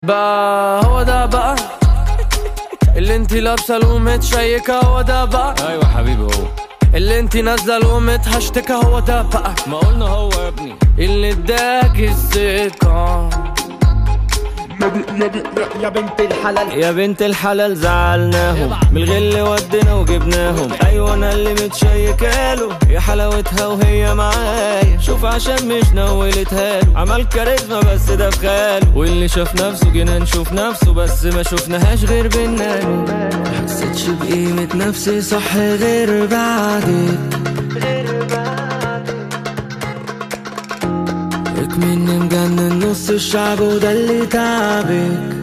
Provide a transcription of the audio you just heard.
بقى هو ده بقى اللي انتي لابسه ومتشيكه هو ده بقى ايوه حبيبي هو اللي انتي نازله ومتهشتكه هو ده بقى ما قلنا هو يا ابني اللي اداك الثقه يا بنت الحلال يا بنت الحلال زعلناهم من الغل ودينا وجبناهم ايوه انا اللي متشيكاله يا حلاوتها وهي معايا شوف عشان مش نولتها له عمل كاريزما بس ده في خاله واللي شاف نفسه جينا نشوف نفسه بس ما شفناهاش غير بالنانو حسيتش بقيمة نفسي صح غير بعدك اكمني مجنن نص الشعب وده اللي تعبك